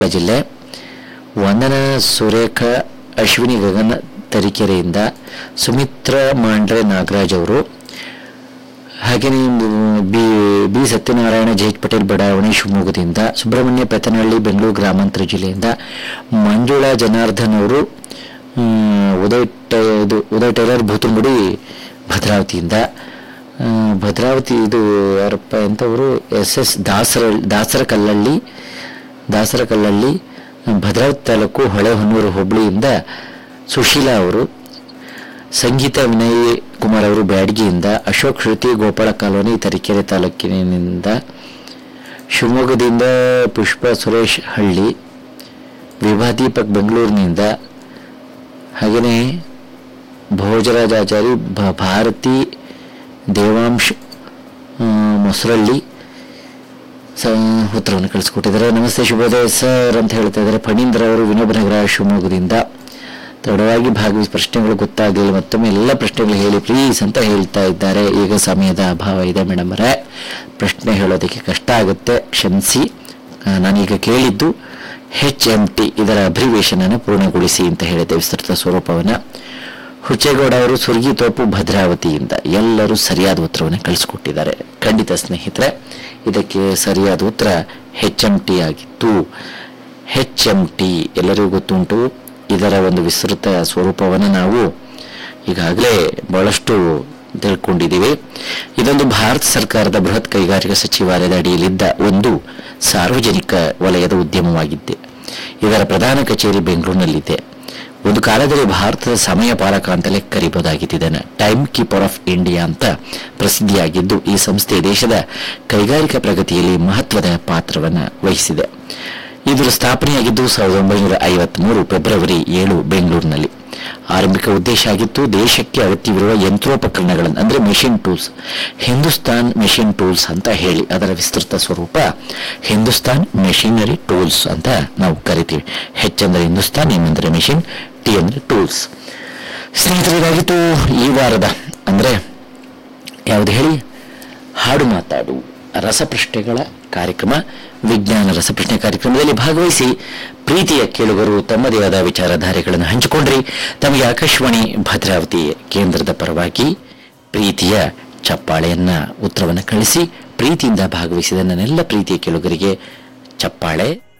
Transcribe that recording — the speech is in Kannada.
ಜಿಲ್ಲೆ ವಂದನ ಸುರೇಖ ಅಶ್ವಿನಿ ಗಗನ ತರೀಕೆರೆಯಿಂದ ಸುಮಿತ್ರ ಮಾಂಡ್ರೆ ನಾಗರಾಜ್ ಅವರು ಹಾಗೆಯೇ B B Satyanarayana J H Patel ಬಡಾವಣೆ ಶಿವಮೊಗ್ಗದಿಂದ ಸುಬ್ರಹ್ಮಣ್ಯ ಪೆತನಹಳ್ಳಿ ಬೆಂಗಳೂರು ಗ್ರಾಮಾಂತರ ಜಿಲ್ಲೆಯಿಂದ ಮಂಜುಳಾ ಜನಾರ್ದನ್ ಅವರು ಹ್ಮ್, ಉದಯ್ ಟ- ಇದು ಉದಯ್ ಟೈಲರ್ ಭೂತುಂಗುಡಿ ಭದ್ರಾವತಿಯಿಂದ ಆ, ಭದ್ರಾವತಿ ಇದು ಯಾರಪ್ಪ ಅಂತವರು ಎಸ್ ಎಸ್ ದಾಸರ ದಾಸರ ಕಲ್ಲಳ್ಳಿ ದಾಸರ ಕಲ್ಲಳ್ಳಿ ಭದ್ರಾವತಿ ತಾಲೂಕು ಹೊಳೆಹೊನ್ನೂರು ಹೋಬಳಿಯಿಂದ ಸುಶೀಲಾ ಅವರು ಸಂಗೀತ ವಿನಯ್ ಕುಮಾರ್ ಅವರು ಬ್ಯಾಡಗಿಯಿಂದ ಅಶೋಕ್ ಶ್ರುತಿ ಗೋಪಾಳ ಕಾಲೋನಿ ತರೀಕೆರೆ ತಾಲೂಕಿನಿಂದ ಶಿವಮೊಗ್ಗದಿಂದ ಪುಷ್ಪ ಸುರೇಶ್ ಹಳ್ಳಿ ವಿಭಾ ದೀಪಕ್ ಬೆಂಗಳೂರಿನಿಂದ ಹಾಗೆಯೇ ಭೋಜರಾಜಾಚಾರಿ ಭ- ಭಾರತಿ ದೇವಾಂಶ್ ಆ, ಮೊಸರಳ್ಳಿ ಸ ಉತ್ತರವನ್ನು ಕಳಿಸ್ಕೊಟ್ಟಿದ್ದಾರೆ ನಮಸ್ತೆ ಶುಭೋದಯ ಸರ್ ಅಂತ ಹೇಳ್ತಾ ಇದ್ದಾರೆ ಫಣೀಂದ್ರ ಅವರು ವಿನೋಬ ನಗರ ಶಿವಮೊಗ್ಗದಿಂದ ತಡವಾಗಿ ಭಾಗವಹಿಸಿ ಪ್ರಶ್ನೆಗಳು ಗೊತ್ತಾಗಲಿಲ್ಲ ಮತ್ತೊಮ್ಮೆ ಎಲ್ಲ ಪ್ರಶ್ನೆಗಳು ಹೇಳಿ ಪ್ಲೀಸ್ ಅಂತ ಹೇಳ್ತಾ ಇದ್ದಾರೆ ಈಗ ಸಮಯದ ಅಭಾವ ಇದೆ ಮೇಡಮ್ ಅವರೇ ಪ್ರಶ್ನೆ ಹೇಳೋದಕ್ಕೆ ಕಷ್ಟ ಆಗುತ್ತೆ ಕ್ಷಮಿಸಿ ಆ, ನಾನೀಗ ಕೇಳಿದ್ದು ಹೆಚ್ ಎಂ ಟಿ ಇದರ ಅಬ್ರಿವೇಶನ್ ಅನ್ನು ಪೂರ್ಣಗೊಳಿಸಿ ಅಂತ ಹೇಳಿದೆ ವಿಸ್ತೃತ ಸ್ವರೂಪವನ್ನು ಹುಚ್ಚೇಗೌಡ ಅವರು ಸುರ್ಗಿತೋಪು ಭದ್ರಾವತಿಯಿಂದ ಎಲ್ಲರೂ ಸರಿಯಾದ ಉತ್ತರವನ್ನು ಕಳಿಸ್ಕೊಟ್ಟಿದ್ದಾರೆ ಖಂಡಿತ ಸ್ನೇಹಿತರೆ ಇದಕ್ಕೆ ಸರಿಯಾದ ಉತ್ತರ ಹೆಚ್ ಎಂ ಟಿ ಆಗಿತ್ತು ಹೆಚ್ ಎಂ ಟಿ ಎಲ್ಲರಿಗೂ ಗೊತ್ತುಂಟು ಇದರ ಒಂದು ವಿಸ್ತೃತ ಸ್ವರೂಪವನ್ನು ನಾವು ಈಗಾಗಲೇ ಬಹಳಷ್ಟು ತಿಳ್ಕೊಂಡಿದ್ದೀವಿ ಇದೊಂದು ಭಾರತ ಸರ್ಕಾರದ ಬೃಹತ್ ಕೈಗಾರಿಕಾ ಸಚಿವಾಲಯದ ಅಡಿಯಲ್ಲಿದ್ದ ಒಂದು ಸಾರ್ವಜನಿಕ ವಲಯದ ಉದ್ಯಮವಾಗಿದ್ದೆ ಇದರ ಪ್ರಧಾನ ಕಚೇರಿ ಬೆಂಗಳೂರಿನಲ್ಲಿದೆ ಒಂದು ಕಾಲದಲ್ಲಿ ಭಾರತದ ಸಮಯ ಪಾಲಕ ಅಂತಲೇ ಕರಿಬಹುದಾಗಿತ್ತು ಇದನ್ನು ಟೈಮ್ ಕೀಪರ್ ಆಫ್ ಇಂಡಿಯಾ ಅಂತ ಪ್ರಸಿದ್ಧಿಯಾಗಿದ್ದು ಈ ಸಂಸ್ಥೆ ದೇಶದ ಕೈಗಾರಿಕಾ ಪ್ರಗತಿಯಲ್ಲಿ ಮಹತ್ವದ ಪಾತ್ರವನ್ನು ವಹಿಸಿದೆ ಇದರ ಸ್ಥಾಪನೆಯಾಗಿದ್ದು ಸಾವಿರದ ಒಂಬೈನೂರ ಐವತ್ಮೂರು ಫೆಬ್ರವರಿ ಏಳು ಬೆಂಗಳೂರಿನಲ್ಲಿ ಆರಂಭಿಕ ಉದ್ದೇಶ ಆಗಿತ್ತು ದೇಶಕ್ಕೆ ಅಗತ್ಯವಿರುವ ಯಂತ್ರೋಪಕರಣಗಳನ್ನು ಅಂದ್ರೆ machine tools Hindustan machine tools ಅಂತ ಹೇಳಿ ಅದರ ವಿಸ್ತೃತ ಸ್ವರೂಪ ಹಿಂದೂಸ್ತಾನ್ ಮೆಷಿನರಿ ಟೂಲ್ಸ್ ಅಂತ ನಾವು ಕರಿತೀವಿ ಹೆಚ್ ಅಂದ್ರೆ ಹಿಂದೂಸ್ತಾನ್ ಎನ್ ಅಂದ್ರೆ ಮೆಷಿನ್ ಟಿ ಅಂದ್ರೆ ಟೂಲ್ಸ್ ಸ್ನೇಹಿತರೆ ಇದಾಗಿತ್ತು ಈ ವಾರದ ಅಂದ್ರೆ ಯಾವುದು ಹೇಳಿ ಹಾಡು ಮಾತಾಡು ರಸಪ್ರಶ್ನೆಗಳ ಕಾರ್ಯಕ್ರಮ ವಿಜ್ಞಾನ ರಸಪ್ರಶ್ನೆ ಕಾರ್ಯಕ್ರಮದಲ್ಲಿ ಭಾಗವಹಿಸಿ ಪ್ರೀತಿಯ ಕೇಳುಗರು ತಮ್ಮದೇ ಆದ ವಿಚಾರಧಾರೆಗಳನ್ನು ಹಂಚಿಕೊಂಡ್ರಿ ತಮಗೆ ಆಕಾಶವಾಣಿ ಭದ್ರಾವತಿ ಕೇಂದ್ರದ ಪರವಾಗಿ ಪ್ರೀತಿಯ ಚಪ್ಪಾಳೆಯನ್ನ ಉತ್ತರವನ್ನು ಕಳಿಸಿ ಪ್ರೀತಿಯಿಂದ ಭಾಗವಹಿಸಿದ ನನ್ನೆಲ್ಲ ಪ್ರೀತಿಯ ಕೇಳುಗರಿಗೆ ಚಪ್ಪಾಳೆ